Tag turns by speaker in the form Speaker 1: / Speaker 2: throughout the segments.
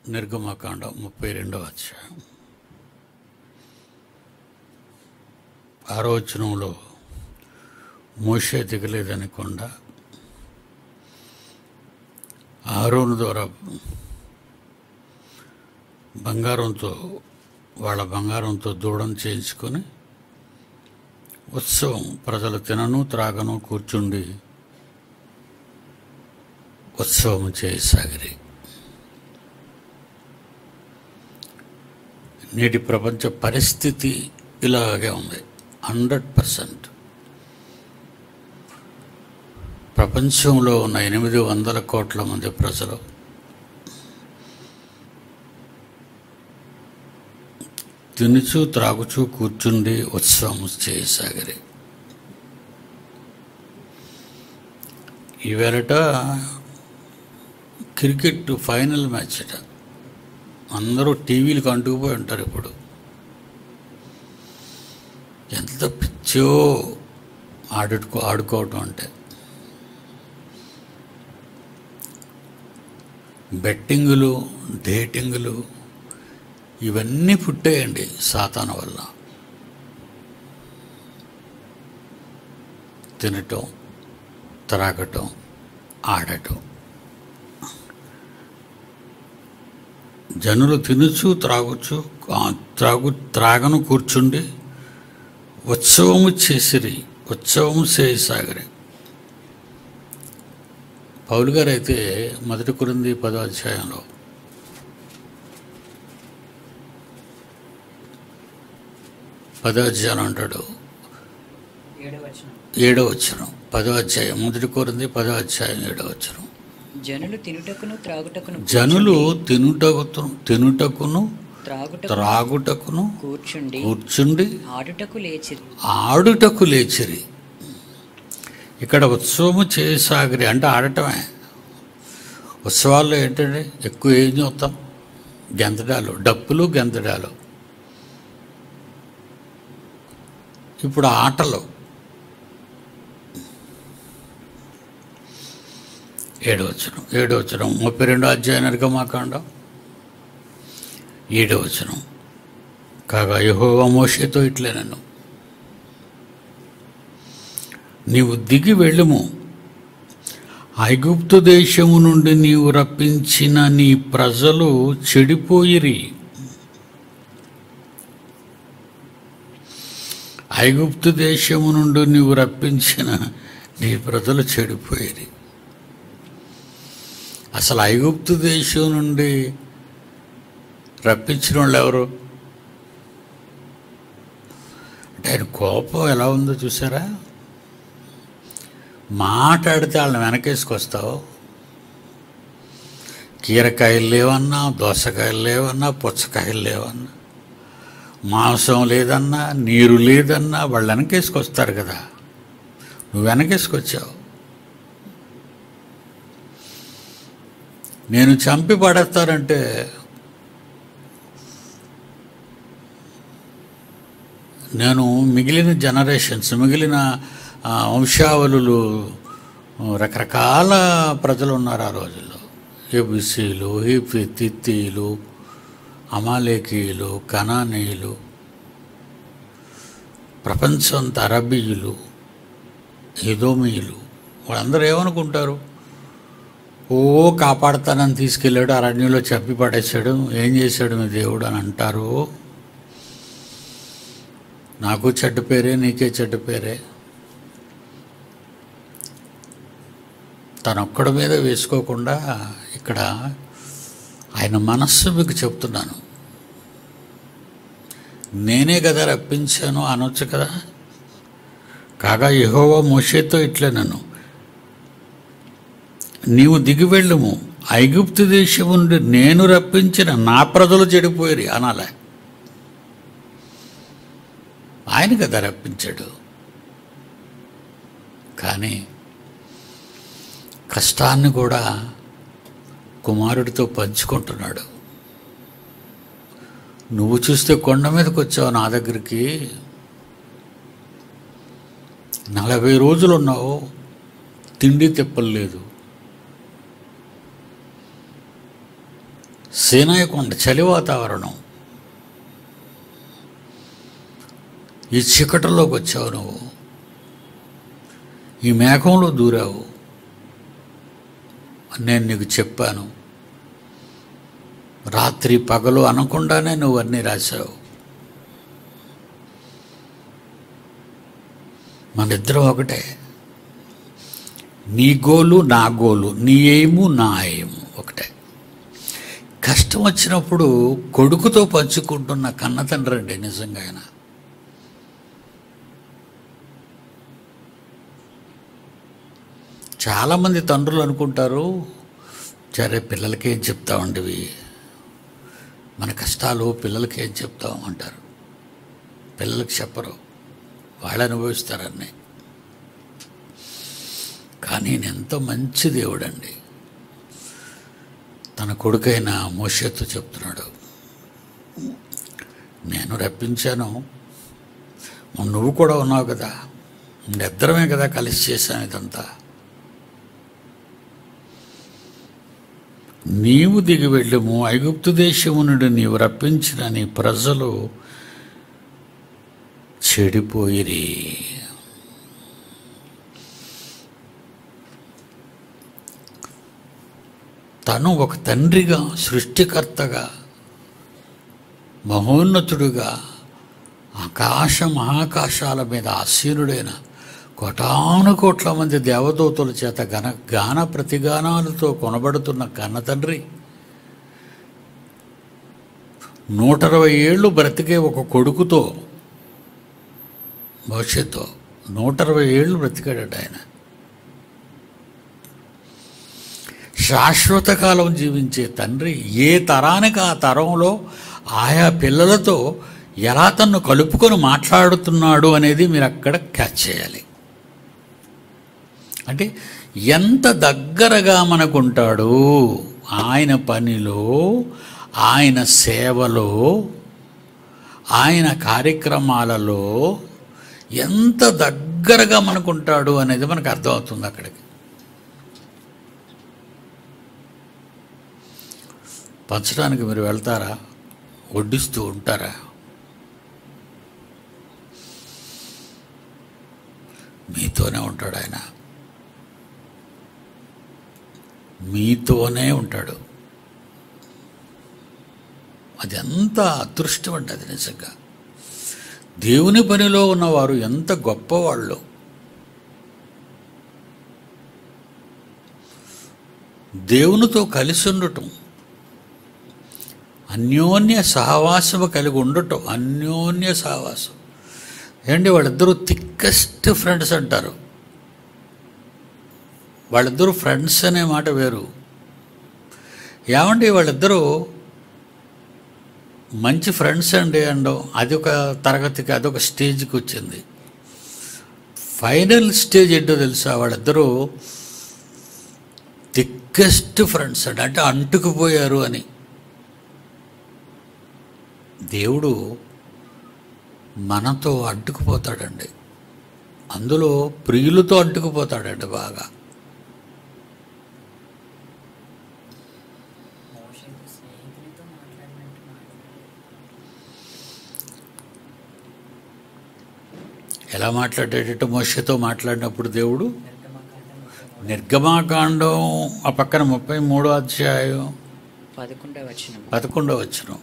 Speaker 1: నిర్గమకాండం ముప్పై రెండవ అధ్యాయం ఆరోచనంలో మోషే దిగలేదని కొండ ఆరోను ద్వారా బంగారంతో వాళ్ళ బంగారంతో దూడం చేయించుకొని ఉత్సవం ప్రజలు తినను త్రాగను కూర్చుండి ఉత్సవం చేయసాగిరి నేటి ప్రపంచ పరిస్థితి ఇలాగే ఉంది హండ్రెడ్ పర్సెంట్ ప్రపంచంలో ఉన్న ఎనిమిది వందల కోట్ల మంది ప్రజలు తినుచు త్రాగుచు కూర్చుండి ఉత్సవం చేయసాగిరి ఈవేళట క్రికెట్ ఫైనల్ మ్యాచ్ అట అందరూ టీవీలకు అంటుకుపోయి ఉంటారు ఇప్పుడు ఎంత పిచ్చో ఆడుకో ఆడుకోవటం అంటే బెట్టింగులు డేటింగులు ఇవన్నీ పుట్టేయండి సాతాన వల్ల తినటం త్రాగటం ఆడటం జనులు తినుచు త్రాగుచు ఆ- త్రాగు త్రాగను కూర్చుండి ఉత్సవము చేసిరి ఉత్సవము చేయసాగరి పౌలు గారు అయితే మొదటి కురింది పదో అధ్యాయంలో పదో అధ్యాయం అంటాడు
Speaker 2: ఏడవ వచనం
Speaker 1: ఏడో వచ్చరం పదో అధ్యాయం మొదటి కోరింది పదో అధ్యాయం ఏడో వచ్చరం
Speaker 2: జనులు తినుటకును త్రాగుటకును
Speaker 1: జనులు తినుటకు తినుటకును
Speaker 2: త్రాగుటకు
Speaker 1: త్రాగుటకును
Speaker 2: కూర్చుండి
Speaker 1: కూర్చుండి
Speaker 2: ఆడుటకు లేచిరి
Speaker 1: ఆడుటకు లేచిరి ఇక్కడ ఉత్సవము చేయసాగిరి అంటే ఆడటమే ఉత్సవాల్లో ఏంటంటే ఎక్కువ ఏం చూస్తాం గెంతడాలు డప్పులు గెంతడాలు ఇప్పుడు ఆటలు ఏడవచనం ఏడవచనం ముప్పై రెండో అధ్యాయం నిర్గమాకాండం ఏడవచనం కాగా యహోవా మోషేతో ఇట్లే నన్ను నీవు దిగి వెళ్ళుము ఐగుప్తు దేశము నుండి నీవు రప్పించిన నీ ప్రజలు చెడిపోయిరి ఐగుప్తు దేశము నుండి నీవు రప్పించిన నీ ప్రజలు చెడిపోయిరి అసలు ఐగుప్తు దేశం నుండి రప్పించిన వాళ్ళు ఎవరు అంటే ఆయన కోపం ఎలా ఉందో చూసారా మాట్లాడితే వాళ్ళని వెనకేసుకొస్తావు కీరకాయలు లేవన్నా దోసకాయలు లేవన్నా పుచ్చకాయలు లేవన్నా మాంసం లేదన్నా నీరు లేదన్నా వాళ్ళు వెనకేసుకొస్తారు కదా నువ్వు వెనకేసుకొచ్చావు నేను చంపి పడేస్తానంటే నేను మిగిలిన జనరేషన్స్ మిగిలిన ఆ, వంశావళులు రకరకాల ప్రజలు ఉన్నారు ఆ రోజుల్లో ఏబిసీలు హిపి తిత్తీలు అమాలేకీయులు కనానీయులు ప్రపంచంత అరబీయులు ఎదోమీయులు వాళ్ళందరూ ఏమనుకుంటారు ఓ కాపాడతానని తీసుకెళ్ళాడు అరణ్యంలో చెప్పి పడేశాడు ఏం చేశాడు మీ దేవుడు అని అంటారు నాకు చెడ్డ పేరే నీకే చెడ్డ పేరే తనొక్కడి మీద వేసుకోకుండా ఇక్కడ ఆయన మనస్సు మీకు చెప్తున్నాను నేనే కదా రప్పించాను అనొచ్చు కదా కాగా యెహోవా మోషేతో ఇట్లే నన్ను నీవు దిగి వెళ్ళుము ఐగుప్తు దేశం నుండి నేను రప్పించిన నా ప్రజలు చెడిపోయిరి అనాలే ఆయన కదా రప్పించాడు కానీ కష్టాన్ని కూడా కుమారుడితో పంచుకుంటున్నాడు నువ్వు చూస్తే కొండ మీదకి వచ్చావు నా దగ్గరికి నలభై రోజులు ఉన్నావు తిండి తిప్పలేదు సీనాయి కొండ చలి వాతావరణం ఈ చీకటిలోకి వచ్చావు నువ్వు ఈ మేఘంలో దూరావు అని నేను నీకు చెప్పాను రాత్రి పగలు అనకుండానే నువ్వు అన్నీ రాశావు మన ఇద్దరం ఒకటే నీ గోలు నా గోలు నీ ఎయిము నా ఎయిము ఒకటే కష్టం వచ్చినప్పుడు కొడుకుతో పంచుకుంటున్న కన్న తండ్రి అండి నిజంగా ఆయన చాలామంది తండ్రులు అనుకుంటారు సరే పిల్లలకి ఏం చెప్తామండి ఇవి మన కష్టాలు పిల్లలకి ఏం చెప్తాం అంటారు పిల్లలకి చెప్పరు వాళ్ళు అనుభవిస్తారన్నీ కానీ నేను ఎంతో మంచి దేవుడండి తన కొడుకైన మోషతో చెప్తున్నాడు నేను రప్పించాను మరి నువ్వు కూడా ఉన్నావు కదా ఇద్దరమే కదా కలిసి చేశాం ఇదంతా నీవు దిగి వెళ్ళము ఐగుప్తు దేశము నుండి నీవు రప్పించిన నీ ప్రజలు చెడిపోయిరి తను ఒక తండ్రిగా సృష్టికర్తగా మహోన్నతుడుగా ఆకాశ మహాకాశాల మీద ఆసీనుడైన కోటాను కోట్ల మంది దేవదూతల చేత గన గాన ప్రతిగానాలతో కొనబడుతున్న కన్న తండ్రి నూట అరవై ఏళ్ళు బ్రతికే ఒక కొడుకుతో భవిష్యత్తు నూట అరవై ఏళ్ళు బ్రతికాడట ఆయన శాశ్వత కాలం జీవించే తండ్రి ఏ తరానికి ఆ తరంలో ఆయా పిల్లలతో ఎలా తన్ను కలుపుకొని మాట్లాడుతున్నాడు అనేది మీరు అక్కడ క్యాచ్ చేయాలి అంటే ఎంత దగ్గరగా మనకుంటాడు ఆయన పనిలో ఆయన సేవలో ఆయన కార్యక్రమాలలో ఎంత దగ్గరగా మనకుంటాడు అనేది మనకు అర్థమవుతుంది అక్కడికి పంచడానికి మీరు వెళ్తారా వడ్డిస్తూ ఉంటారా మీతోనే ఉంటాడు ఆయన మీతోనే ఉంటాడు అది ఎంత అదృష్టం అంటే అది నిజంగా దేవుని పనిలో ఉన్నవారు ఎంత గొప్పవాళ్ళు దేవునితో కలిసి ఉండటం అన్యోన్య సహవాసము కలిగి ఉండటం అన్యోన్య సహవాసం ఏంటి వాళ్ళిద్దరూ థిక్కెస్ట్ ఫ్రెండ్స్ అంటారు వాళ్ళిద్దరూ ఫ్రెండ్స్ అనే మాట వేరు ఏమండి వాళ్ళిద్దరూ మంచి ఫ్రెండ్స్ అండి అండం అది ఒక తరగతికి అదొక స్టేజ్కి వచ్చింది ఫైనల్ స్టేజ్ ఏంటో తెలుసా వాళ్ళిద్దరూ థిక్కెస్ట్ ఫ్రెండ్స్ అండి అంటే అంటుకుపోయారు అని దేవుడు మనతో అంటుకుపోతాడండి అందులో ప్రియులతో అంటుకుపోతాడండి బాగా
Speaker 3: మోషేతో స్నేహితులతో మాట్లాడినట్టు మాట్లాడాడు
Speaker 1: ఎలా మాట్లాడేటట్టు మోషతో మాట్లాడినప్పుడు దేవుడు
Speaker 3: నిర్గమకాండం ముప్పై మూడు.
Speaker 1: నిర్గమాకాండం ఆ పక్కన ముప్పై మూడో అధ్యాయం
Speaker 2: పదకొండవ వచనం
Speaker 1: పదకొండవ వచ్చును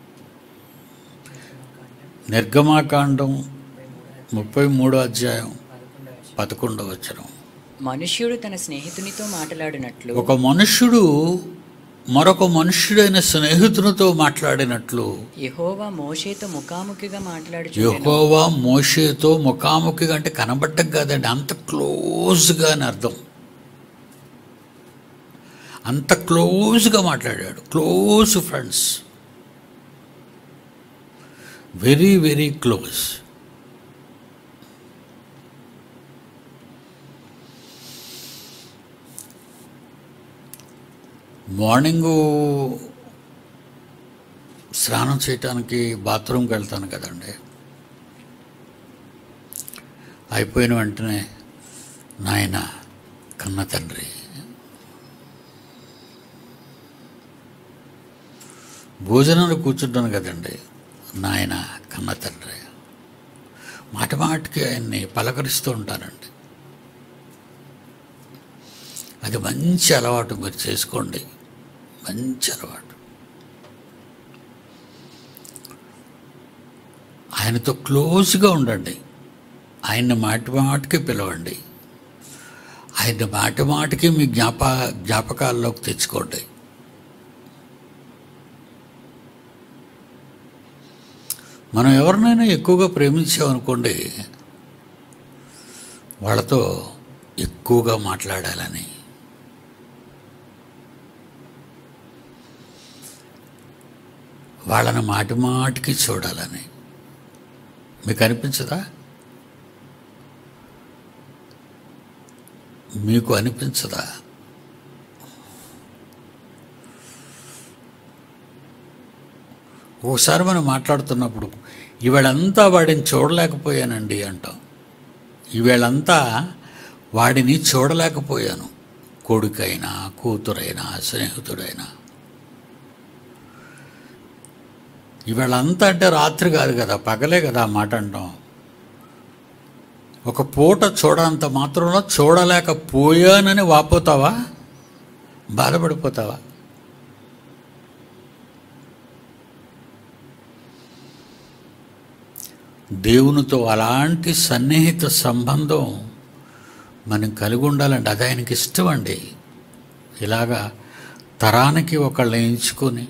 Speaker 3: నిర్గమకాండం
Speaker 1: నిర్గమాకాండం
Speaker 3: ముప్పై మూడు
Speaker 1: ముప్పై మూడో అధ్యాయం
Speaker 3: పదకొండవ వచనం.
Speaker 1: పదకొండవ వచ్చును
Speaker 2: మనుష్యుడు తన స్నేహితునితో మాట్లాడినట్లు
Speaker 1: ఒక మనుష్యుడు మరొక మనుష్యుడైన స్నేహితునితో మాట్లాడినట్లు
Speaker 2: యెహోవా మోషేతో ముఖాముఖిగా మాట్లాడుచుండెను
Speaker 1: యెహోవా మోషేతో ముఖాముఖిగా అంటే కనబడ్డం కాదండి అంత క్లోజ్గా అని అర్థం అంత క్లోజ్గా మాట్లాడాడు close friends very very close morning స్నానం చేయటానికి బాత్రూమ్కి వెళ్తాను కదండి అయిపోయిన వెంటనే నాయన కన్న తండ్రి భోజనాలు కూర్చుంటాను కదండి నాయన కన్న తండ్రి మాట మాటికి ఆయన్ని పలకరిస్తూ ఉంటానండి అది మంచి అలవాటు మీరు చేసుకోండి మంచి అలవాటు ఆయనతో క్లోజ్గా ఉండండి ఆయన్ని మాటి మాటికి పిలవండి ఆయన మాటి మాటికి మీ జ్ఞాప జ్ఞాపకాల్లోకి తెచ్చుకోండి మనం ఎవరినైనా ఎక్కువగా ప్రేమించామనుకోండి వాళ్ళతో ఎక్కువగా మాట్లాడాలని వాళ్ళని మాటి మాటికి చూడాలని మీకు అనిపించదా మీకు అనిపించదా ఓసారి మనం మాట్లాడుతున్నప్పుడు ఈవేళంతా వాడిని చూడలేకపోయానండి అంటాం ఈవేళంతా వాడిని చూడలేకపోయాను కొడుకైనా కూతురైనా స్నేహితుడైనా ఈవేళంతా అంటే రాత్రి కాదు కదా పగలే కదా ఆ మాట అంటాం ఒక పూట చూడంత మాత్రంలో చూడలేకపోయానని వాపోతావా బాధపడిపోతావా దేవునితో అలాంటి సన్నిహిత సంబంధం మనం కలిగి ఉండాలండి అది ఆయనకి ఇష్టం అండి ఇలాగా తరానికి ఒకళ్ళని ఎంచుకొని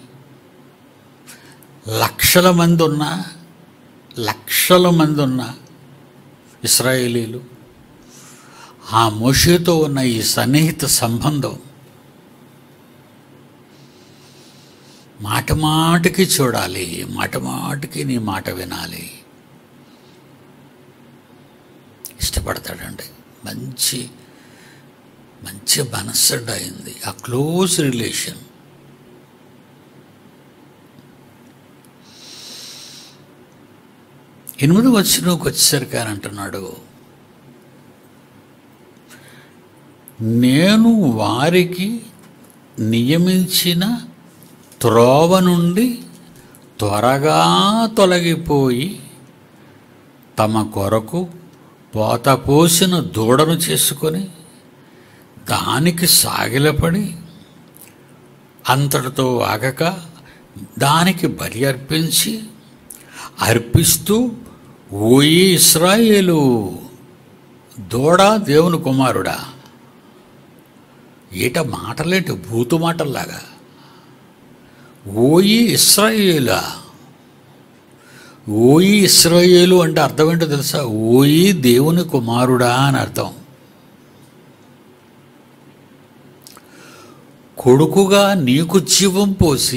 Speaker 1: లక్షల మంది ఉన్న లక్షల మంది ఉన్న ఇస్రాయేలీలు ఆ మోషేతో ఉన్న ఈ సన్నిహిత సంబంధం మాట మాటికి చూడాలి మాట మాటికి నీ మాట వినాలి ఇష్టపడతాడండి మంచి మంచి మనస్సుండ అయింది ఆ క్లోజ్ రిలేషన్ ఎనిమిది వచ్చినకు వచ్చేసరికి ఆయన అంటున్నాడు నేను వారికి నియమించిన త్రోవ నుండి త్వరగా తొలగిపోయి తమ కొరకు పోత పోసిన దూడను చేసుకొని దానికి సాగిలపడి అంతటితో ఆగక దానికి బలి అర్పించి అర్పిస్తూ ఓయి ఇస్రాయేలు దూడ దేవుని కుమారుడా ఏట మాటలేంటి భూతు మాటల్లాగా ఓయి ఇస్రాయేలా ఓయి ఇస్రాయేలు అంటే అర్థం ఏంటో తెలుసా ఓయి దేవుని కుమారుడా అని అర్థం కొడుకుగా నీకు జీవం పోసి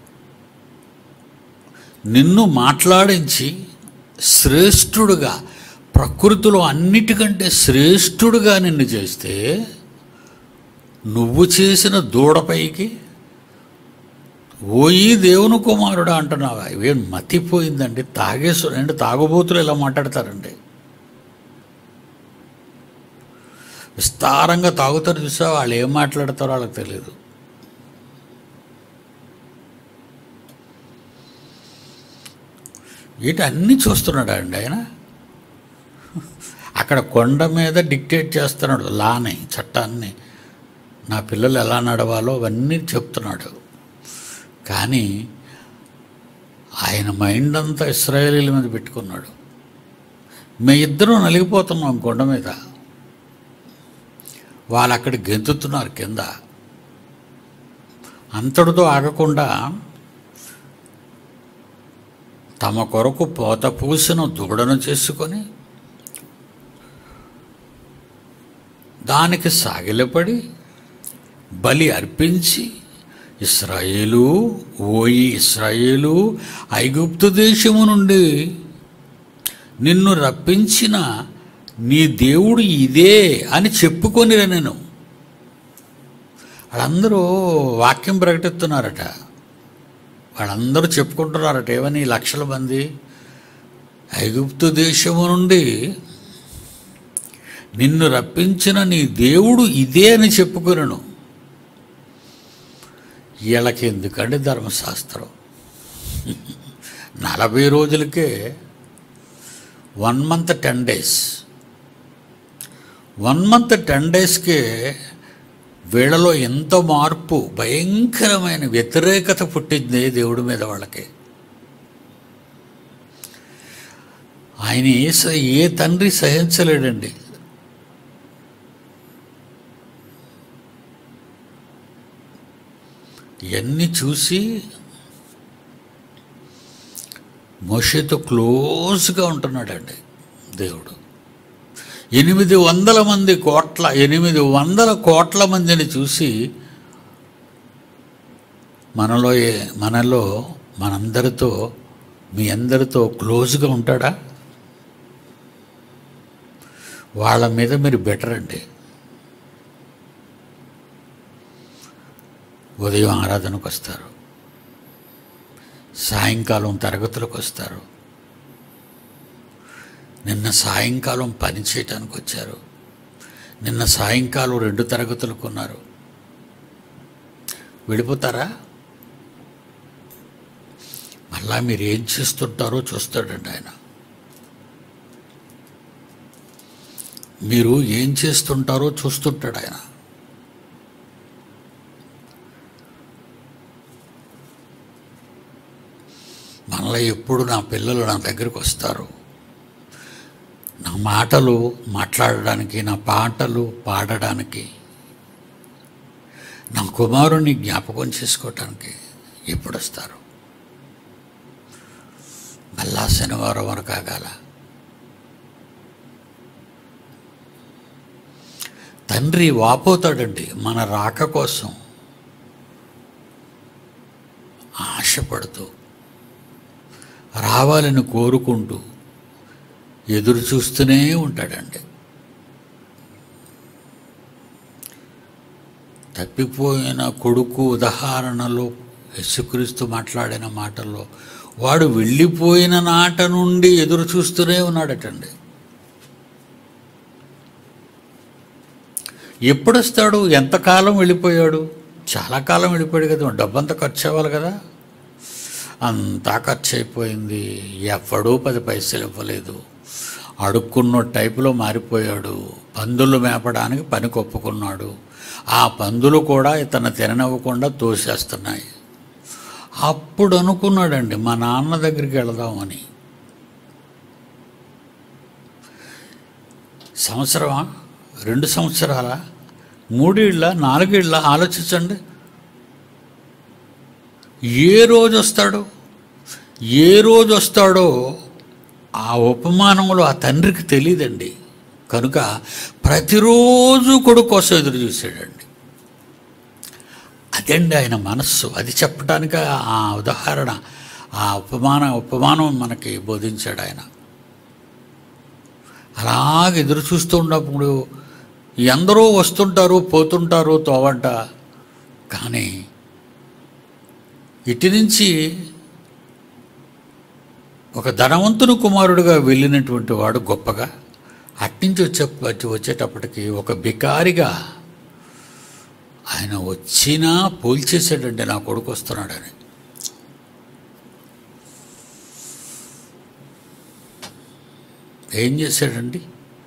Speaker 1: నిన్ను మాట్లాడించి శ్రేష్ఠుడుగా ప్రకృతిలో అన్నిటికంటే శ్రేష్ఠుడుగా నిన్ను చేస్తే నువ్వు చేసిన దూడపైకి ఓయి దేవుని కుమారుడా అంటున్నావా ఇవేం మతిపోయిందండి తాగేసు అంటే తాగుబోతులు ఇలా మాట్లాడతారండి విస్తారంగా తాగుతారు చూసా వాళ్ళు ఏం మాట్లాడతారో వాళ్ళకి తెలియదు వీటి అన్నీ చూస్తున్నాడు అండి ఆయన అక్కడ కొండ మీద డిక్టేట్ చేస్తున్నాడు లాని చట్టాన్ని నా పిల్లలు ఎలా నడవాలో అవన్నీ చెప్తున్నాడు కానీ ఆయన మైండ్ అంతా ఇస్రాయేలీల మీద పెట్టుకున్నాడు మే ఇద్దరం నలిగిపోతున్నాం కొండ మీద వాళ్ళు అక్కడ గెంతుతున్నారు కింద అంతటితో ఆగకుండా తమ కొరకు పోత పూసిన దూడను చేసుకొని దానికి సాగిలపడి బలి అర్పించి ఇస్రాయేలు ఓయి ఇస్రాయేలు ఐగుప్తు దేశము నుండి నిన్ను రప్పించిన నీ దేవుడు ఇదే అని చెప్పుకొని నేను వాళ్ళందరూ వాక్యం ప్రకటిస్తున్నారట వాళ్ళందరూ చెప్పుకుంటున్నారట ఏమని లక్షల మంది ఐగుప్తు దేశము నుండి నిన్ను రప్పించిన నీ దేవుడు ఇదే అని చెప్పుకునను వీళ్ళకి ఎందుకండి ధర్మశాస్త్రం నలభై రోజులకే one month ten days one month ten డేస్కే వీళ్ళలో ఎంత మార్పు భయంకరమైన వ్యతిరేకత పుట్టింది దేవుడి మీద వాళ్ళకి ఆయన ఏ స- ఏ తండ్రి సహించలేడండి ఇవన్నీ చూసి మోషేతో క్లోజ్గా ఉంటున్నాడండి దేవుడు ఎనిమిది వందల మంది కోట్ల ఎనిమిది వందల కోట్ల మందిని చూసి మనలో ఏ- మనలో మనందరితో మీ అందరితో క్లోజ్గా ఉంటాడా వాళ్ళ మీద మీరు బెటర్ అండి ఉదయం ఆరాధనకు వస్తారు సాయంకాలం తరగతులకు వస్తారు నిన్న సాయంకాలం పని చేయటానికి వచ్చారు నిన్న సాయంకాలం రెండు తరగతులకు ఉన్నారు వెళ్ళిపోతారా మళ్ళా మీరు ఏం చేస్తుంటారో చూస్తాడండి ఆయన మీరు ఏం చేస్తుంటారో చూస్తుంటాడు ఆయన మనలో ఎప్పుడు నా పిల్లలు నా దగ్గరికి వస్తారు నా మాటలు మాట్లాడడానికి నా పాటలు పాడడానికి నా కుమారుని జ్ఞాపకం చేసుకోవటానికి ఎప్పుడు వస్తారు మళ్ళా శనివారం వరకు ఆగాల తండ్రి వాపోతాడండి మన రాక కోసం ఆశపడుతూ రావాలని కోరుకుంటూ ఎదురు చూస్తూనే ఉంటాడండి తప్పిపోయిన కొడుకు ఉదాహరణలో యేసుక్రీస్తు మాట్లాడిన మాటల్లో వాడు వెళ్ళిపోయిన నాట నుండి ఎదురు చూస్తూనే ఉన్నాడటండి ఎప్పుడు వస్తాడు ఎంతకాలం వెళ్ళిపోయాడు చాలా కాలం వెళ్ళిపోయాడు కదా డబ్బంతా ఖర్చు అవ్వాలి కదా అంతా ఖర్చు అయిపోయింది ఎవ్వడూ పది పైసలు ఇవ్వలేదు అడుక్కున్న టైపులో మారిపోయాడు పందులు మేపడానికి పని కొప్పుకున్నాడు ఆ పందులు కూడా ఇతను తిననివ్వకుండా తోసేస్తున్నాయి అప్పుడు అనుకున్నాడండి మా నాన్న దగ్గరికి వెళదామని సంవత్సరమా రెండు సంవత్సరాల మూడేళ్ళ నాలుగేళ్ళ ఆలోచించండి ఏ రోజు వస్తాడో ఏ రోజు వస్తాడో ఆ ఉపమానంలో ఆ తండ్రికి తెలియదండి కనుక ప్రతిరోజు కొడుకు కోసం ఎదురు చూశాడండి అదండి ఆయన మనస్సు అది చెప్పడానికి ఆ ఉదాహరణ ఆ ఉపమాన ఉపమానం మనకి బోధించాడు ఆయన అలాగ ఎదురు చూస్తూ ఉన్నప్పుడు ఎందరో వస్తుంటారు పోతుంటారు తోవంట కానీ ఇటు నుంచి ఒక ధనవంతుని కుమారుడుగా వెళ్ళినటువంటి వాడు గొప్పగా అట్నుంచి వచ్చే వచ్చి వచ్చేటప్పటికి ఒక బికారిగా ఆయన వచ్చినా పోల్చేసాడండి నా కొడుకు వస్తున్నాడని ఏం చేశాడండి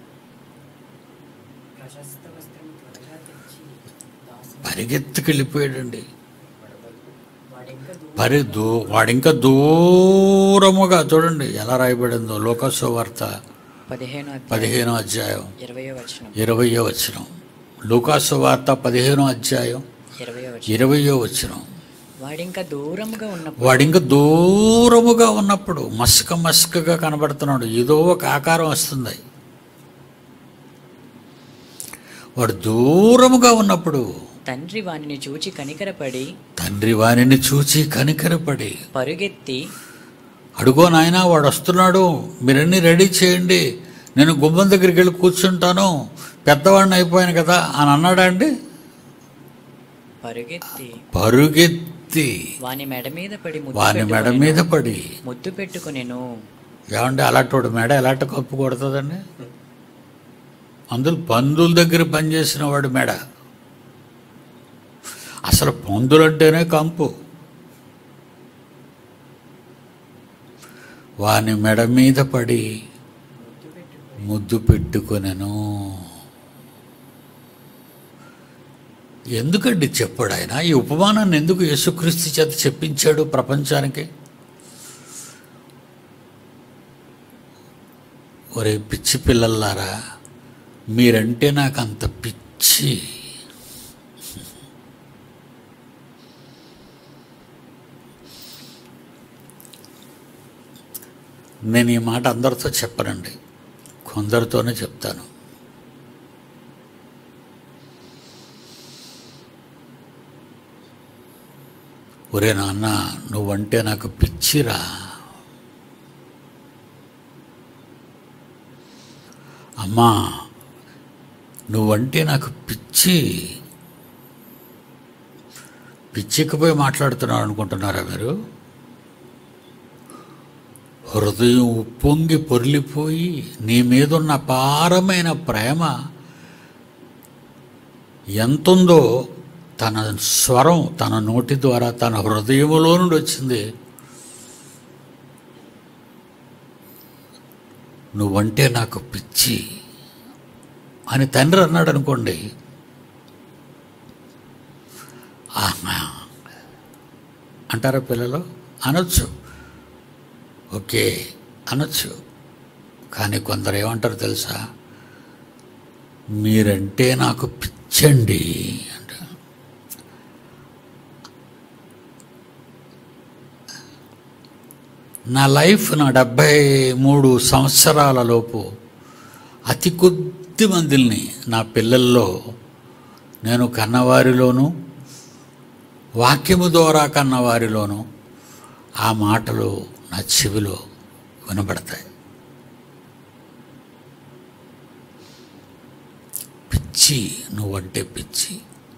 Speaker 3: ప్రశస్త వస్త్రం త్వరగా తెచ్చి దాసుని
Speaker 1: పరిగెత్తుకెళ్ళిపోయాడండి
Speaker 3: వాడింకా దూరం
Speaker 1: పరి దూ వాడింకా దూరముగా చూడండి ఎలా రాయబడిందో లోకస్వ వార్త
Speaker 2: పదిహేను అధ్యాయం
Speaker 1: పదిహేనో అధ్యాయం
Speaker 2: ఇరవయో వచనం
Speaker 1: ఇరవయో వచనం లూకాసు వార్త పదిహేనో అధ్యాయం
Speaker 2: ఇరవయో వచనం
Speaker 1: ఇరవయో వచనం
Speaker 2: వాడింకా దూరంగా ఉన్నప్పుడు
Speaker 1: వాడింక దూరముగా ఉన్నప్పుడు మస్క మస్కగా కనబడుతున్నాడు ఏదో ఒక ఆకారం వస్తుంది వాడు దూరముగా ఉన్నప్పుడు
Speaker 2: తండ్రి వానిని చూచి కనికరపడి
Speaker 1: తండ్రి వారిని చూచి కనికరపడి
Speaker 2: పరుగెత్తి
Speaker 1: అడుగో నాయనా వాడు వస్తున్నాడు మీరన్నీ రెడీ చేయండి నేను గుమ్మం దగ్గరికి వెళ్ళి కూర్చుంటాను పెద్దవాడిని అయిపోయాను కదా అని అన్నాడా అండి
Speaker 2: పరుగెత్తి
Speaker 1: పరుగెత్తి
Speaker 2: వాని మెడ మీద పడి ముద్దు
Speaker 1: వాని మెడ
Speaker 2: పెట్టుకొనెను.
Speaker 1: మీద పడి
Speaker 2: ముద్దు పెట్టుకునేను
Speaker 1: ఏమంటే అలాంటి మెడ ఎలాంటి కప్పు కొడుతుందండి అందులో పందుల దగ్గర పనిచేసిన వాడు మెడ అసలు పందులంటేనే కంపు వాని మెడ మీద పడి
Speaker 3: ముద్దు పెట్టుకొని
Speaker 1: ముద్దు పెట్టుకొనెను ఎందుకండి చెప్పాడు ఆయన ఈ ఉపమానాన్ని ఎందుకు యేసుక్రీస్తు చేత చెప్పించాడు ప్రపంచానికి ఒరే పిచ్చి పిల్లల్లారా మీరంటే నాకు అంత పిచ్చి నేను ఈ మాట అందరితో చెప్పనండి కొందరితోనే చెప్తాను ఒరే నాన్న నువ్వంటే నాకు పిచ్చిరా అమ్మా నువ్వంటే నాకు పిచ్చి పిచ్చికిపోయి మాట్లాడుతున్నావు అనుకుంటున్నారా మీరు హృదయం ఉప్పొంగి పొర్లిపోయి నీ మీదున్న అపారమైన ప్రేమ ఎంతుందో తన స్వరం తన నోటి ద్వారా తన హృదయములో నుండి వచ్చింది నువ్వంటే నాకు పిచ్చి అని తండ్రి అన్నాడు అనుకోండి ఆహా అంటారా పిల్లలు అనొచ్చు ఓకే అనొచ్చు కానీ కొందరు ఏమంటారు తెలుసా మీరంటే నాకు పిచ్చండి అంట నా లైఫ్ నా డెబ్భై మూడు సంవత్సరాల లోపు అతి కొద్ది మందిని నా పిల్లల్లో నేను కన్నవారిలోనూ వాక్యము ద్వారా కన్నవారిలోనూ ఆ మాటలు నా చెవిలో వినబడతాయి పిచ్చి నువ్వంటే పిచ్చి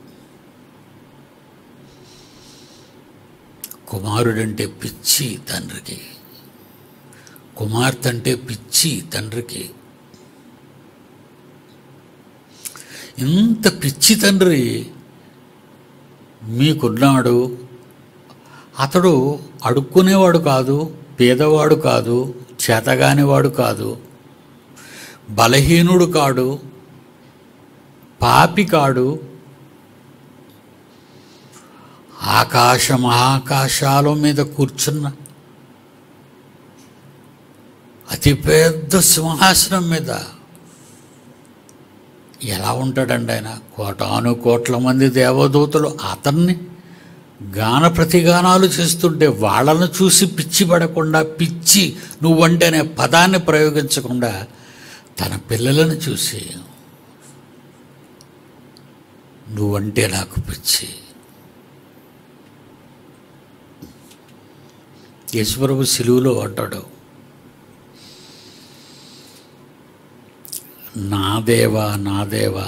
Speaker 1: కుమారుడంటే పిచ్చి తండ్రికి కుమార్తె అంటే పిచ్చి తండ్రికి ఇంత పిచ్చి తండ్రి మీకున్నాడు అతడు అడుక్కునేవాడు కాదు పేదవాడు కాదు చేతగానివాడు కాదు బలహీనుడు కాడు పాపి కాడు ఆకాశ మహాకాశాల మీద కూర్చున్న అతిపెద్ద సింహాసనం మీద ఎలా ఉంటాడండి ఆయన కోటాను కోట్ల మంది దేవదూతలు అతన్ని గాన ప్రతిగానాలు చేస్తుంటే వాళ్ళను చూసి పిచ్చి పడకుండా పిచ్చి నువ్వంటే అనే పదాన్ని ప్రయోగించకుండా తన పిల్లలను చూసి నువ్వంటే నాకు పిచ్చి యేసుప్రభు సిలువులో అంటాడు నా దేవా నా దేవా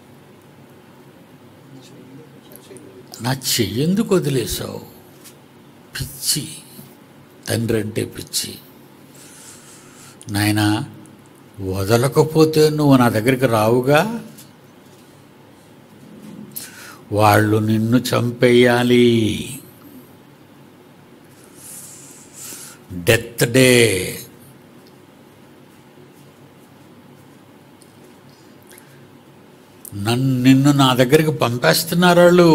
Speaker 1: నా చెయ్యెందుకు వదిలేసావు పిచ్చి తండ్రి అంటే పిచ్చి నాయనా వదలకపోతే నువ్వు నా దగ్గరికి రావుగా వాళ్ళు నిన్ను చంపేయాలి డెత్ డే నన్ను నిన్ను నా దగ్గరికి పంపేస్తున్నారు వాళ్ళు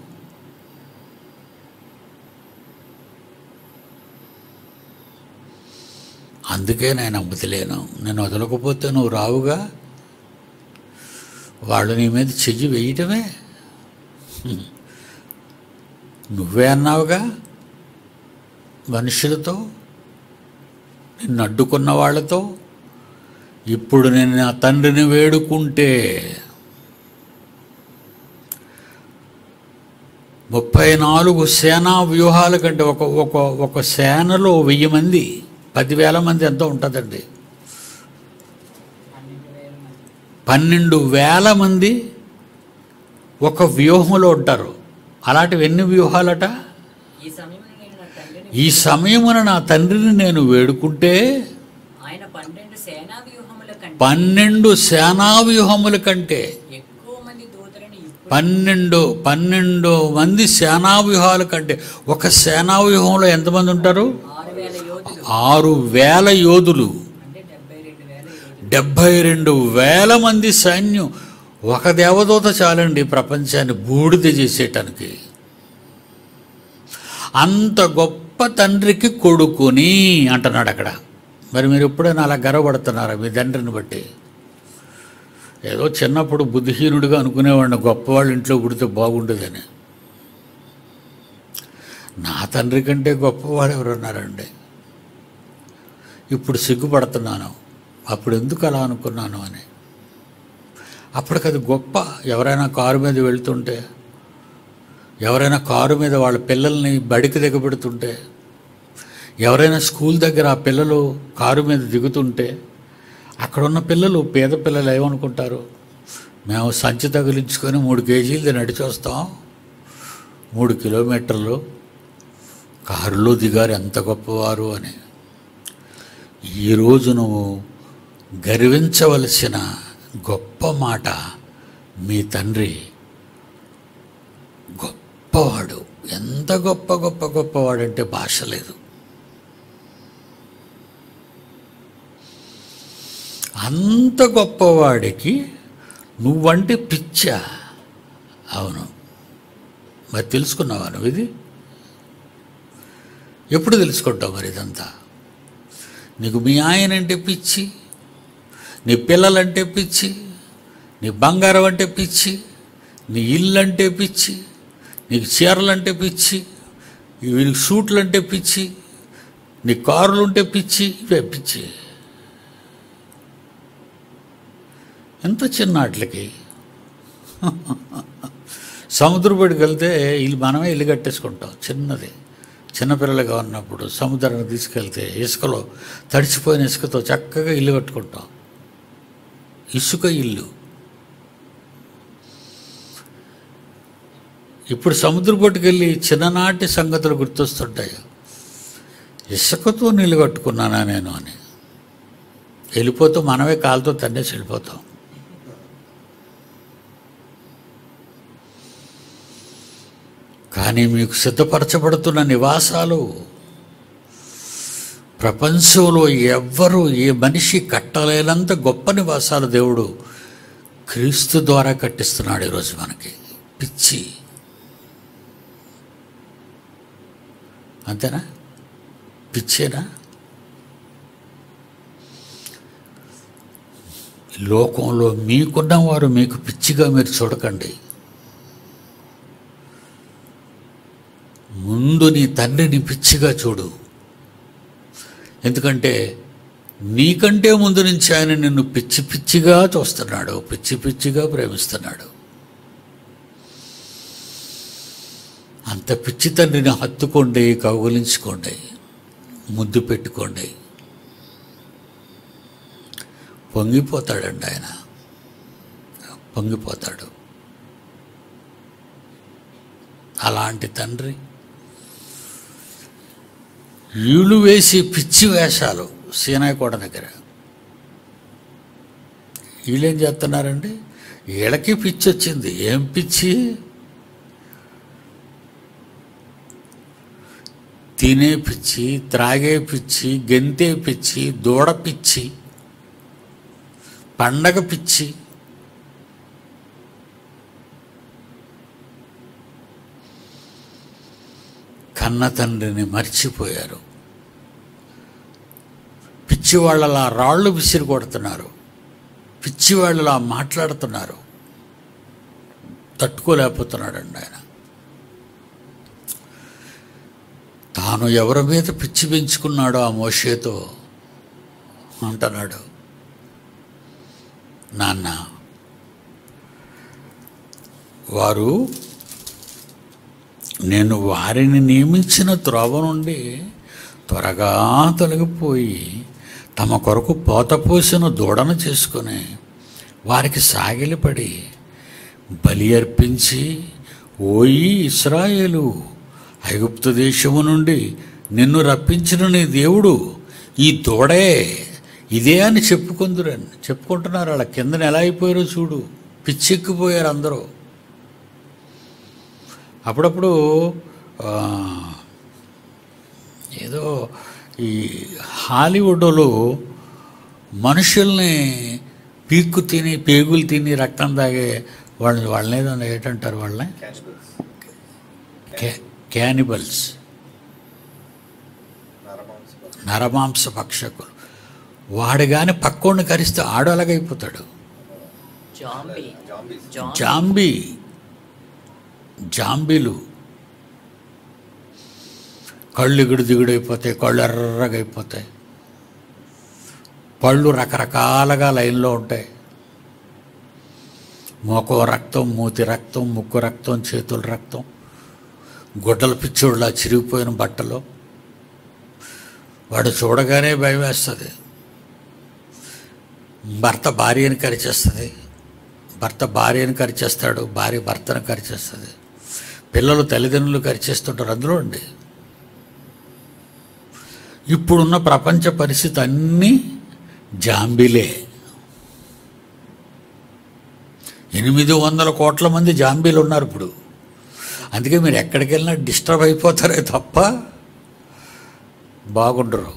Speaker 1: అందుకే నేను వదిలేను నేను వదలకపోతే నువ్వు రావుగా వాళ్ళు నీ మీద చెయ్యి వేయటమే హ్మ్. నువ్వే అన్నావుగా మనుషులతో నిన్ను అడ్డుకున్న వాళ్ళతో ఇప్పుడు నేను నా తండ్రిని వేడుకుంటే ముప్పై నాలుగు సేనా వ్యూహాల కంటే ఒక ఒక ఒక సేనలో వెయ్యి మంది పదివేల మంది ఎంతో ఉంటుందండి
Speaker 3: పన్నెండు వేల మంది
Speaker 1: పన్నెండు వేల మంది ఒక వ్యూహంలో ఉంటారు అలాంటివి ఎన్ని వ్యూహాలట
Speaker 3: ఈ సమయంలో నేను నా తండ్రిని
Speaker 1: ఈ సమయమున నా తండ్రిని నేను వేడుకుంటే
Speaker 3: ఆయన పన్నెండు సేనా వ్యూహముల కంటే
Speaker 1: పన్నెండు సేనా వ్యూహముల కంటే
Speaker 3: ఎక్కువ మంది దూతలను ఇప్పుడు
Speaker 1: పన్నెండు పన్నెండు మంది సేనా వ్యూహాల కంటే ఒక సేనా వ్యూహంలో ఎంతమంది ఉంటారు
Speaker 3: ఆరు వేల యోధులు
Speaker 1: ఆరు వేల యోధులు
Speaker 3: అంటే డెబ్బై రెండు వేల ఈరోజు
Speaker 1: డెబ్భై రెండు వేల మంది సైన్యం ఒక దేవదూత చాలండి ప్రపంచాన్ని బూడిద చేసేటానికి అంత గొప్ప తండ్రికి కొడుకుని అంటున్నాడు అక్కడ మరి మీరు ఎప్పుడైనా అలా గర్వపడుతున్నారా మీ తండ్రిని బట్టి ఏదో చిన్నప్పుడు బుద్ధిహీనుడిగా అనుకునేవాడిని గొప్పవాళ్ళ ఇంట్లో పుడితే బాగుండేదని నా తండ్రి కంటే గొప్పవాడు ఎవరున్నారండి ఇప్పుడు సిగ్గుపడుతున్నాను అప్పుడు ఎందుకు అలా అనుకున్నాను అని అప్పటికి అది గొప్ప ఎవరైనా కారు మీద వెళ్తుంటే ఎవరైనా కారు మీద వాళ్ళ పిల్లల్ని బడికి దిగబెడుతుంటే ఎవరైనా స్కూల్ దగ్గర ఆ పిల్లలు కారు మీద దిగుతుంటే అక్కడ ఉన్న పిల్లలు పేద పిల్లలు ఏమనుకుంటారు మేము సంచి తగిలించుకొని మూడు కేజీలు నడిచి వస్తాం మూడు కిలోమీటర్లు కారులో దిగారు ఎంత గొప్పవారు అని ఈరోజు నువ్వు గర్వించవలసిన గొప్ప మాట మీ తండ్రి గొప్పవాడు ఎంత గొప్ప గొప్ప గొప్పవాడంటే భాష లేదు అంత గొప్పవాడికి నువ్వంటే పిచ్చా అవును మరి తెలుసుకున్నావా నువ్వు ఇది ఎప్పుడు తెలుసుకుంటావు మరి ఇదంతా నీకు మీ ఆయన అంటే పిచ్చి నీ పిల్లలంటే పిచ్చి నీ బంగారం అంటే పిచ్చి నీ ఇల్లు అంటే పిచ్చి నీకు చీరలు అంటే పిచ్చి వీనికి సూట్లు అంటే పిచ్చి నీ కారులు ఉంటే పిచ్చి ఇవే పిచ్చి ఎంత చిన్న వాటికి సముద్రపడికి వెళ్తే ఇల్లు మనమే ఇల్లు కట్టేసుకుంటాం చిన్నది చిన్నపిల్లలుగా ఉన్నప్పుడు సముద్రానికి తీసుకెళ్తే ఇసుకలో తడిచిపోయిన ఇసుకతో చక్కగా ఇల్లు కట్టుకుంటాం ఇసుక ఇల్లు ఇప్పుడు సముద్రపట్టుకు వెళ్ళి చిన్ననాటి సంగతులు గుర్తొస్తుంటాయి ఇసుకతో నీళ్ళు కట్టుకున్నానా నేను అని వెళ్ళిపోతూ మనమే కాలుతో తన్నేసి వెళ్ళిపోతాం కానీ మీకు సిద్ధపరచబడుతున్న నివాసాలు ప్రపంచంలో ఎవ్వరూ ఏ మనిషి కట్టలేనంత గొప్ప నివాసాలు దేవుడు క్రీస్తు ద్వారా కట్టిస్తున్నాడు ఈరోజు మనకి పిచ్చి అంతేనా పిచ్చేనా లోకంలో మీకున్న వారు మీకు పిచ్చిగా మీరు చూడకండి ముందు నీ తండ్రిని పిచ్చిగా చూడు ఎందుకంటే నీకంటే ముందు నుంచి ఆయన నిన్ను పిచ్చి పిచ్చిగా చూస్తున్నాడు పిచ్చి పిచ్చిగా ప్రేమిస్తున్నాడు అంత పిచ్చి తండ్రిని హత్తుకోండి కౌగులించుకోండి ముద్దు పెట్టుకోండి పొంగిపోతాడండి ఆయన పొంగిపోతాడు అలాంటి తండ్రి ఈళ్ళు వేసి పిచ్చి వేషాలు సీనాయకోట దగ్గర వీళ్ళేం చేస్తున్నారండి వీళ్ళకి పిచ్చి వచ్చింది ఏం పిచ్చి తినే పిచ్చి త్రాగే పిచ్చి గెంతే పిచ్చి దూడ పిచ్చి పండగ పిచ్చి కన్న తండ్రిని మర్చిపోయారు పిచ్చివాళ్ళలా రాళ్ళు విసిరి కొడుతున్నారు పిచ్చివాళ్ళలా మాట్లాడుతున్నారు తట్టుకోలేకపోతున్నాడండి ఆయన తాను ఎవరి మీద పిచ్చి పెంచుకున్నాడో ఆ మోషేతో అంటున్నాడు నాన్న వారు నేను వారిని నియమించిన త్రోవ నుండి త్వరగా తొలగిపోయి తమ కొరకు పోతపోసిన దూడను చేసుకొని వారికి సాగిలిపడి బలి అర్పించి ఓయి ఇస్రాయేలు ఐగుప్తు దేశము నుండి నిన్ను రప్పించిన నీ దేవుడు ఈ దూడే ఇదే అని చెప్పుకుందురని చెప్పుకుంటున్నారు అలా కిందన ఎలా అయిపోయారో చూడు పిచ్చెక్కిపోయారు అందరూ అప్పుడప్పుడు ఆ, ఏదో ఈ హాలీవుడ్లో మనుషుల్ని పీక్కు తిని పేగులు తిని రక్తం తాగే వాళ్ళని వాళ్ళని ఏదో ఏంటంటారు వాళ్ళని క్యా- క్యానిబల్స్ నరమాంస భక్షకులు వాడు కానీ పక్కోడిని కరిస్తే ఆడు అలాగైపోతాడు
Speaker 2: జాంబీ జాంబీ
Speaker 1: జాంబీ జాంబీలు కళ్ళు ఎగుడు దిగుడైపోతాయి కళ్ళు ఎర్రగా అయిపోతాయి పళ్ళు రకరకాలుగా లైన్లో ఉంటాయి మోకో రక్తం మూతి రక్తం ముక్కు రక్తం చేతుల రక్తం గుడ్డల పిచ్చోళ్ళ చిరిగిపోయిన బట్టలు వాడు చూడగానే భయం వేస్తుంది భర్త భార్యని కరిచేస్తుంది భర్త భార్యని కరిచేస్తాడు భార్య భర్తను కరిచేస్తుంది పిల్లలు తల్లిదండ్రులు కరిచేస్తుంటారు అందులో అండి ఇప్పుడున్న ప్రపంచ పరిస్థితి అన్నీ జాంబీలే ఎనిమిది వందల కోట్ల మంది జాంబీలు ఉన్నారు ఇప్పుడు అందుకే మీరు ఎక్కడికి వెళ్ళినా డిస్టర్బ్ అయిపోతారే తప్ప బాగుండరు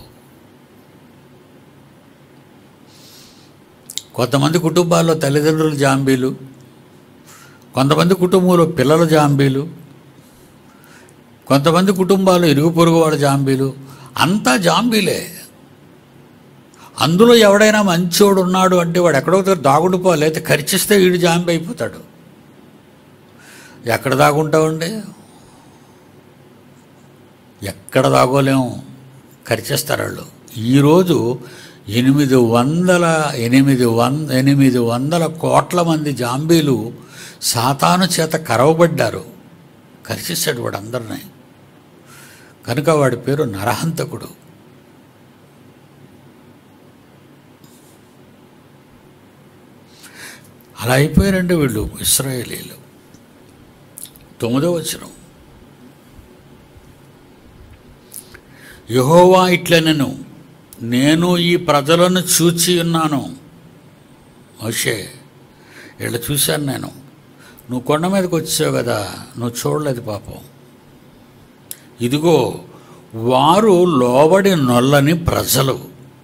Speaker 1: కొంతమంది కుటుంబాల్లో తల్లిదండ్రులు జాంబీలు కొంతమంది కుటుంబంలో పిల్లల జాంబీలు కొంతమంది కుటుంబాలు ఇరుగు పొరుగు వాళ్ళ జాంబీలు అంతా జాంబీలే అందులో ఎవడైనా మంచోడు ఉన్నాడు అంటే వాడు ఎక్కడో దగ్గర దాగుండిపోవాలి అయితే ఖర్చిస్తే వీడు జాంబీ అయిపోతాడు ఎక్కడ దాగుంటామండి ఎక్కడ దాగోలేము ఖర్చేస్తారు వాళ్ళు ఈరోజు ఎనిమిది వందల ఎనిమిది వంద ఎనిమిది వందల కోట్ల మంది జాంబీలు సాతాను చేత కరవబడ్డారు ఖర్చిస్తాడు వాడు అందరినీ కనుక వాడి పేరు నరహంతకుడు అలా అయిపోయారండి వీళ్ళు ఇస్రాయేలీలు తొమ్మిదో వచనం యహోవా ఇట్లనెను నేను ఈ ప్రజలను చూచి ఉన్నాను మోషే వీళ్ళు చూశాను నేను నువ్వు కొండ మీదకి వచ్చావు కదా నువ్వు చూడలేదు పాపం ఇదిగో వారు లోబడి నొల్లని ప్రజలు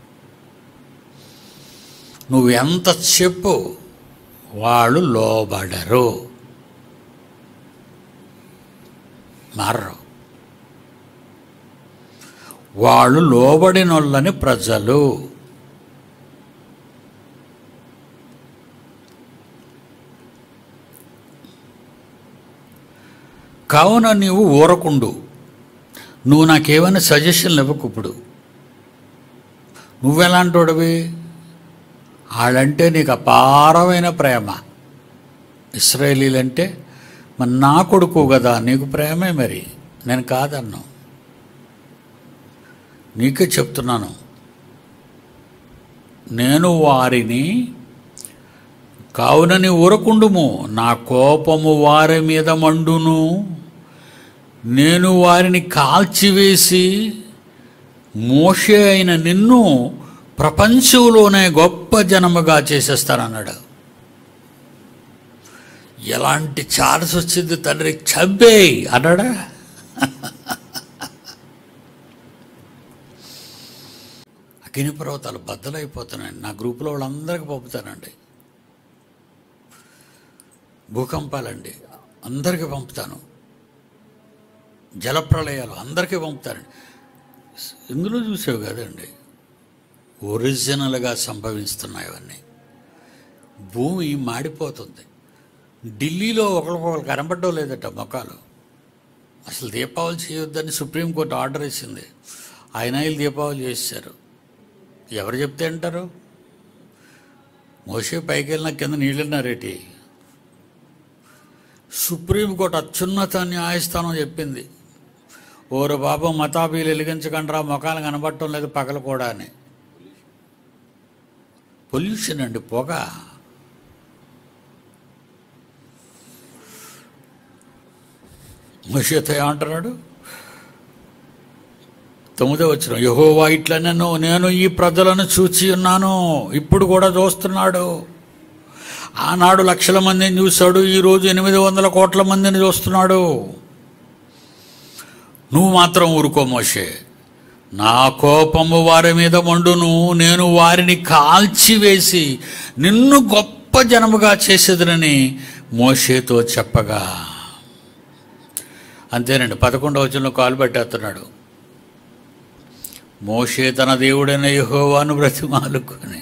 Speaker 1: నువ్వు ఎంత చెప్పు వాళ్ళు లోబడరు మారరు వాళ్ళు లోబడినొల్లని ప్రజలు కావున నీవు ఊరకుండు నువ్వు నాకేమైనా సజెషన్లు ఇవ్వకు ఇప్పుడు నువ్వెలాంటోడివి వాళ్ళంటే నీకు అపారమైన ప్రేమ ఇస్రాయేలీలంటే మరి నా కొడుకు కదా నీకు ప్రేమే మరి నేను కాదన్ను నీకే చెప్తున్నాను నేను వారిని కావునని ఊరకుండుము నా కోపము వారి మీద మండును నేను వారిని కాల్చివేసి మోషే అయిన నిన్ను ప్రపంచంలోనే గొప్ప జనముగా చేసేస్తానన్నాడు ఎలాంటి ఛాన్స్ వచ్చింది తండ్రి చంపేయి అన్నాడా అగ్ని పర్వతాలు బద్దలైపోతున్నాయండి నా గ్రూపులో వాళ్ళందరికీ పంపుతానండి భూకంపాలండి అందరికీ పంపుతాను జలప్రళయాలు అందరికీ పంపుతానండి ఇందులో చూసావు కదండి ఒరిజినల్గా సంభవిస్తున్నాయి అవన్నీ భూమి మాడిపోతుంది ఢిల్లీలో ఒకరికొకరు కనబడడం లేదట మొక్కలు అసలు దీపావళి చేయొద్దని సుప్రీంకోర్టు ఆర్డర్ ఇచ్చింది ఆయన వీళ్ళు దీపావళి చేశారు ఎవరు చెప్తే అంటారు మోసే పైకి వెళ్ళిన కింద నీళ్ళున్నారేటి సుప్రీంకోర్టు అత్యున్నత న్యాయస్థానం చెప్పింది ఓరు బాబు మతాబీలు వెలిగించకుండా మొఖాలు కనబడటం లేదు పగలు కూడా అని పొల్యూషన్ అండి పొగ మషిత ఏమంటున్నాడు తొమ్మిదో వచ్చిన యహోవా ఇట్లా నన్ను నేను ఈ ప్రజలను చూచి ఉన్నాను ఇప్పుడు కూడా చూస్తున్నాడు ఆనాడు లక్షల మందిని చూశాడు ఈరోజు ఎనిమిది వందల కోట్ల మందిని చూస్తున్నాడు నువ్వు మాత్రం ఊరుకో మోషే నా కోపము వారి మీద మండును నేను వారిని కాల్చివేసి నిన్ను గొప్ప జనముగా చేసేదనని మోషేతో చెప్పగా అంతేనండి పదకొండవ వచనంలో కాలు పెట్టేస్తున్నాడు మోషే తన దేవుడైన యెహోవాను బ్రతిమాలుకొని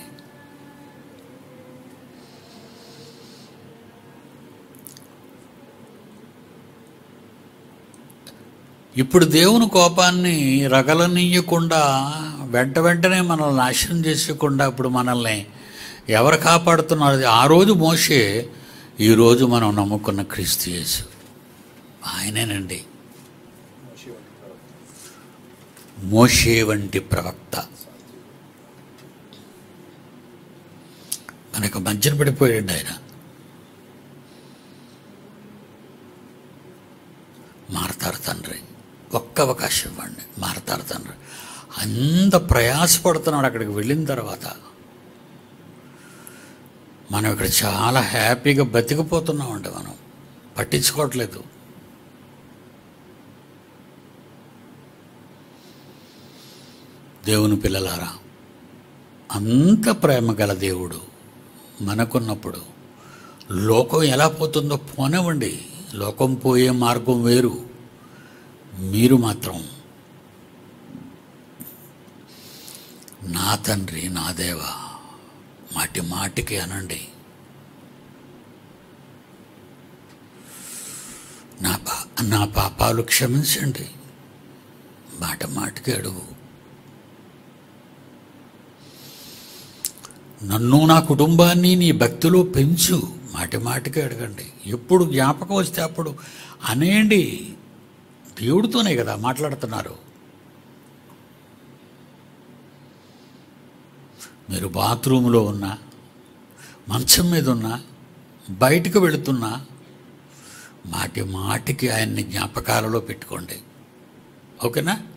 Speaker 1: ఇప్పుడు దేవుని కోపాన్ని రగలనీయకుండా వెంట వెంటనే మనల్ని నాశనం చేసేయకుండా ఇప్పుడు మనల్ని ఎవరు కాపాడుతున్నారు ఆ రోజు మోషే ఈరోజు మనం నమ్ముకున్న క్రీస్తు యేసు ఆయనేనండి మోషే వంటి ప్రవక్త మనకు మధ్యన పడిపోయాడు ఆయన మారతారు తండ్రి ఒక్క అవకాశం ఇవ్వండి మారతారు తండ్రి అంత ప్రయాసపడుతున్నాడు అక్కడికి వెళ్ళిన తర్వాత మనం ఇక్కడ చాలా హ్యాపీగా బతికిపోతున్నామండి మనం పట్టించుకోవట్లేదు దేవుని పిల్లలారా అంత ప్రేమ గల దేవుడు మనకున్నప్పుడు లోకం ఎలా పోతుందో పోనివ్వండి లోకం పోయే మార్గం వేరు మీరు మాత్రం నా తండ్రి నా దేవ మాటి మాటికి అనండి నా పా నా పాపాలు క్షమించండి మాట మాటికి అడుగు నన్ను నా కుటుంబాన్ని నీ భక్తిలో పెంచు మాటి మాటికి అడగండి ఎప్పుడు జ్ఞాపకం వస్తే అప్పుడు అనేయండి దేవుడితోనే కదా మాట్లాడుతున్నారు మీరు బాత్రూంలో ఉన్నా మంచం మీద ఉన్నా బయటకు వెళుతున్నా మాటి మాటికి ఆయన్ని జ్ఞాపకాలలో పెట్టుకోండి ఓకేనా